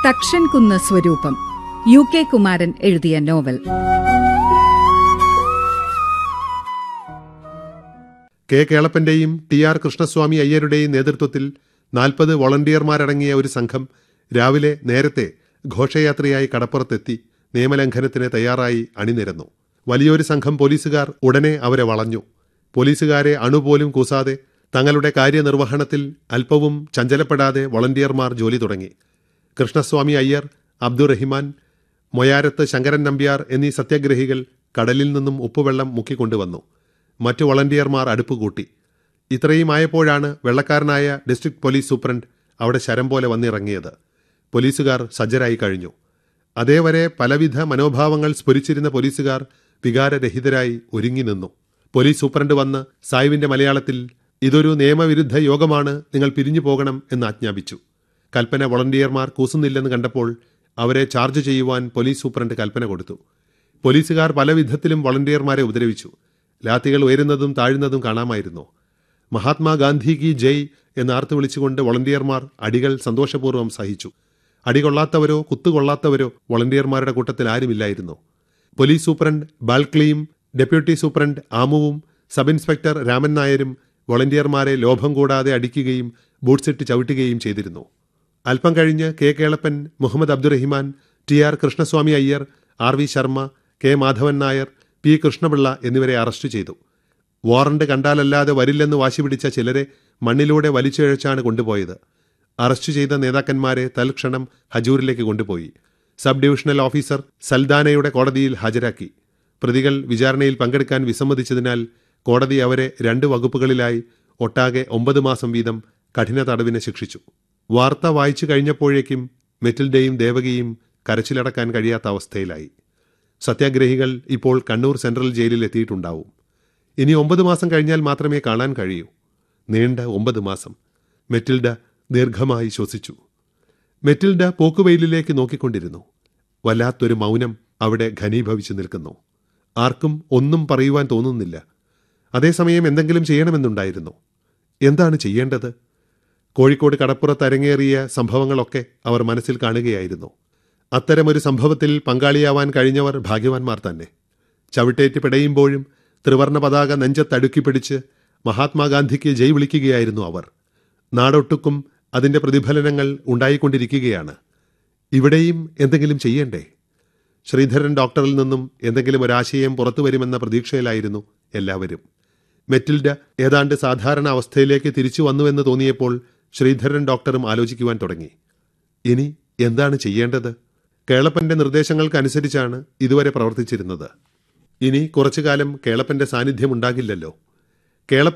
തക്ഷൻ സ്വരൂപം U K Kumaran എഴുതിയ novel K കേളപ്പന്റെയും ടി ആർ കൃഷ്ണസ്വാമി അയ്യരുടെയും നേതൃത്വത്തിൽ നാൽപ്പത് വോളണ്ടിയർമാരടങ്ങിയ ഒരു സംഘം രാവിലെ നേരത്തെ ഘോഷയാത്രയായി കടപ്പുറത്തെത്തി നിയമലംഘനത്തിന് തയ്യാറായി അണിനിരന്നു വലിയൊരു സംഘം പോലീസുകാർ ഉടനെ അവരെ വളഞ്ഞു പോലീസുകാരെ അണുപോലും കൂസാതെ തങ്ങളുടെ കാര്യനിർവഹണത്തിൽ അല്പവും ചഞ്ചലപ്പെടാതെ വോളണ്ടിയർമാർ ജോലി തുടങ്ങി കൃഷ്ണസ്വാമി അയ്യർ അബ്ദുറഹിമാൻ മൊയാരത്ത് ശങ്കരൻ നമ്പ്യാർ എന്നീ സത്യാഗ്രഹികൾ കടലിൽ നിന്നും ഉപ്പുവെള്ളം മുക്കിക്കൊണ്ടുവന്നു മറ്റു വളണ്ടിയർമാർ അടുപ്പ് കൂട്ടി ഇത്രയും ആയപ്പോഴാണ് വെള്ളക്കാരനായ ഡിസ്ട്രിക്ട് പോലീസ് സൂപ്രണ്ട് അവിടെ ശരം പോലെ വന്നിറങ്ങിയത് പോലീസുകാർ സജ്ജരായി കഴിഞ്ഞു അതേവരെ പലവിധ മനോഭാവങ്ങൾ സ്ഫുരിച്ചിരുന്ന പോലീസുകാർ വികാരരഹിതരായി ഒരുങ്ങി നിന്നു പോലീസ് സൂപ്രണ്ട് വന്ന് സായുവിന്റെ മലയാളത്തിൽ ഇതൊരു നിയമവിരുദ്ധ യോഗമാണ് നിങ്ങൾ പിരിഞ്ഞു പോകണം എന്ന് ആജ്ഞാപിച്ചു കൽപ്പന വോളണ്ടിയർമാർ കൂസുന്നില്ലെന്ന് കണ്ടപ്പോൾ അവരെ ചാർജ് ചെയ്യുവാൻ പോലീസ് സൂപ്രണ്ട് കൽപ്പന കൊടുത്തു പോലീസുകാർ പല വിധത്തിലും വോളണ്ടിയർമാരെ ഉപദ്രവിച്ചു ലാത്തികൾ ഉയരുന്നതും താഴുന്നതും കാണാമായിരുന്നു മഹാത്മാഗാന്ധി കി ജയ് എന്ന് ആർത്തു വിളിച്ചുകൊണ്ട് വോളണ്ടിയർമാർ അടികൾ സന്തോഷപൂർവ്വം സഹിച്ചു അടികൊള്ളാത്തവരോ കുത്തുകൊള്ളാത്തവരോ വോളണ്ടിയർമാരുടെ കൂട്ടത്തിൽ ആരുമില്ലായിരുന്നു പോലീസ് സൂപ്രണ്ട് ബാൽക്ലിയും ഡെപ്യൂട്ടി സൂപ്രണ്ട് ആമുവും സബ് ഇൻസ്പെക്ടർ രാമൻ നായരും വോളണ്ടിയർമാരെ ലോഭം കൂടാതെ അടിക്കുകയും ബൂട്ട്സിട്ട് ചവിട്ടുകയും ചെയ്തിരുന്നു അല്പം കഴിഞ്ഞ് K Kelappan Muhammad Abdurahiman T R Krishnaswami Iyer R V Sharma K Madhavan Nair P Krishna Pillai എന്നിവരെ അറസ്റ്റ് ചെയ്തു വാറണ്ട് കണ്ടാലല്ലാതെ വരില്ലെന്ന് വാശി പിടിച്ച ചിലരെ മണ്ണിലൂടെ വലിച്ചിഴച്ചാണ് കൊണ്ടുപോയത് അറസ്റ്റ് ചെയ്ത നേതാക്കന്മാരെ തൽക്ഷണം ഹജൂരിലേക്ക് കൊണ്ടുപോയി സബ് ഡിവിഷണൽ ഓഫീസർ സൽദാനയുടെ കോടതിയിൽ ഹാജരാക്കി പ്രതികൾ വിചാരണയിൽ പങ്കെടുക്കാൻ വിസമ്മതിച്ചതിനാൽ കോടതി അവരെ രണ്ട് വകുപ്പുകളിലായി ഒട്ടാകെ ഒമ്പത് മാസം വീതം കഠിന തടവിന് ശിക്ഷിച്ചു വാർത്ത വായിച്ചു കഴിഞ്ഞപ്പോഴേക്കും മെറ്റിൽഡയും ദേവകിയും കരച്ചിലടക്കാൻ കഴിയാത്ത അവസ്ഥയിലായി സത്യാഗ്രഹികൾ ഇപ്പോൾ കണ്ണൂർ സെൻട്രൽ ജയിലിൽ എത്തിയിട്ടുണ്ടാവും ഇനി ഒമ്പത് മാസം കഴിഞ്ഞാൽ മാത്രമേ കാണാൻ കഴിയൂ നീണ്ട ഒമ്പത് മാസം മെറ്റിൽഡ ദീർഘമായി ശ്വസിച്ചു മെറ്റിൽഡ പോക്കുവെയിലിലേക്ക് നോക്കിക്കൊണ്ടിരുന്നു വല്ലാത്തൊരു മൗനം അവിടെ ഘനീഭവിച്ചു നിൽക്കുന്നു ആർക്കും ഒന്നും പറയുവാൻ തോന്നുന്നില്ല അതേസമയം എന്തെങ്കിലും ചെയ്യണമെന്നുണ്ടായിരുന്നു എന്താണ് ചെയ്യേണ്ടത് കോഴിക്കോട് കടപ്പുറത്ത് അരങ്ങേറിയ സംഭവങ്ങളൊക്കെ അവർ മനസ്സിൽ കാണുകയായിരുന്നു അത്തരമൊരു സംഭവത്തിൽ പങ്കാളിയാവാൻ കഴിഞ്ഞവർ ഭാഗ്യവാന്മാർ തന്നെ ചവിട്ടേറ്റ് പിടയുമ്പോഴും ത്രിവർണ പതാക നെഞ്ചത്തടുക്കി പിടിച്ച് മഹാത്മാഗാന്ധിക്ക് ജയ് വിളിക്കുകയായിരുന്നു അവർ നാടൊട്ടുക്കും അതിന്റെ പ്രതിഫലനങ്ങൾ ഉണ്ടായിക്കൊണ്ടിരിക്കുകയാണ് ഇവിടെയും എന്തെങ്കിലും ചെയ്യണ്ടേ ശ്രീധരൻ ഡോക്ടറിൽ നിന്നും എന്തെങ്കിലും ഒരാശയം പുറത്തു വരുമെന്ന പ്രതീക്ഷയിലായിരുന്നു എല്ലാവരും മെറ്റിൽഡ ഏതാണ്ട് സാധാരണ അവസ്ഥയിലേക്ക് തിരിച്ചു വന്നുവെന്ന് തോന്നിയപ്പോൾ ശ്രീധരൻ ഡോക്ടറും ആലോചിക്കുവാൻ തുടങ്ങി ഇനി എന്താണ് ചെയ്യേണ്ടത് കേളപ്പന്റെ നിർദ്ദേശങ്ങൾക്കനുസരിച്ചാണ് ഇതുവരെ പ്രവർത്തിച്ചിരുന്നത് ഇനി കുറച്ചു കാലം കേളപ്പന്റെ സാന്നിധ്യം ഉണ്ടാകില്ലല്ലോ കേളപ്പൻ